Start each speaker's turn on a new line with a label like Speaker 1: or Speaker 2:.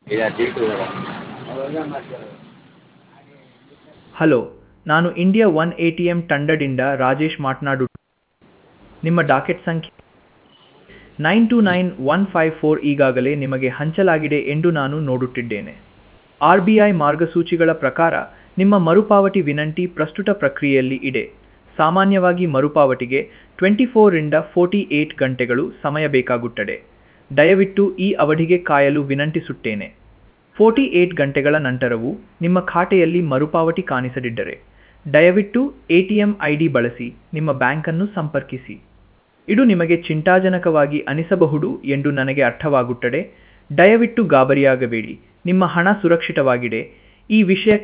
Speaker 1: hello ನಾನು India one A T M ತಂಡದಿಂದ ರಾಜೇಶ್ ಮಾತನಾಡು ನಿಮ್ಮ ಡಾಕೆಟ್ ಸಂಖ್ಯೆ nine two nine one five four ಈಗಾಗಲೇ ನಿಮಗೆ ಹಂಚಲಾಗಿದೆ ಎಂದು ನಾನು ನೋಡುತ್ತಿದ್ದೇನೆ ಆರ್ ಬಿ ಐ ಮಾರ್ಗಸೂಚಿಗಳ ಪ್ರಕಾರ ನಿಮ್ಮ ಮರುಪಾವತಿ ವಿನಂತಿ ಪ್ರಸ್ತುತ ಪ್ರಕ್ರಿಯೆಯಲ್ಲಿ ಇದೆ ಸಾಮಾನ್ಯವಾಗಿ ಮರುಪಾವತಿಗೆ ಟ್ವೆಂಟಿ ಫೋರಿಂದ ಫೋರ್ಟಿ ಏಟ್ ಗಂಟೆಗಳು ಸಮಯ ಬೇಕಾಗುತ್ತದೆ ದಯವಿಟ್ಟು ಈ ಅವಧಿಗೆ ಕಾಯಲು ವಿನಂತಿಸುತ್ತೇನೆ ಫೋರ್ಟಿ ಏಟ್ ಗಂಟೆಗಳ ನಂತರವೂ ನಿಮ್ಮ ಖಾತೆಯಲ್ಲಿ ಮರುಪಾವತಿ ಕಾಣಿಸದಿದ್ದರೆ ದಯವಿಟ್ಟು A T M I D ಬಳಸಿ ನಿಮ್ಮ ಬ್ಯಾಂಕನ್ನು ಸಂಪರ್ಕಿಸಿ ಇದು ನಿಮಗೆ ಚಿಂತಾಜನಕವಾಗಿ ಅನಿಸಬಹುದು ಎಂದು ನನಗೆ ಅರ್ಥವಾಗುತ್ತದೆ ದಯವಿಟ್ಟು ಗಾಬರಿಯಾಗಬೇಡಿ ನಿಮ್ಮ ಹಣ ಸುರಕ್ಷಿತವಾಗಿದೆ ಈ ವಿಷಯ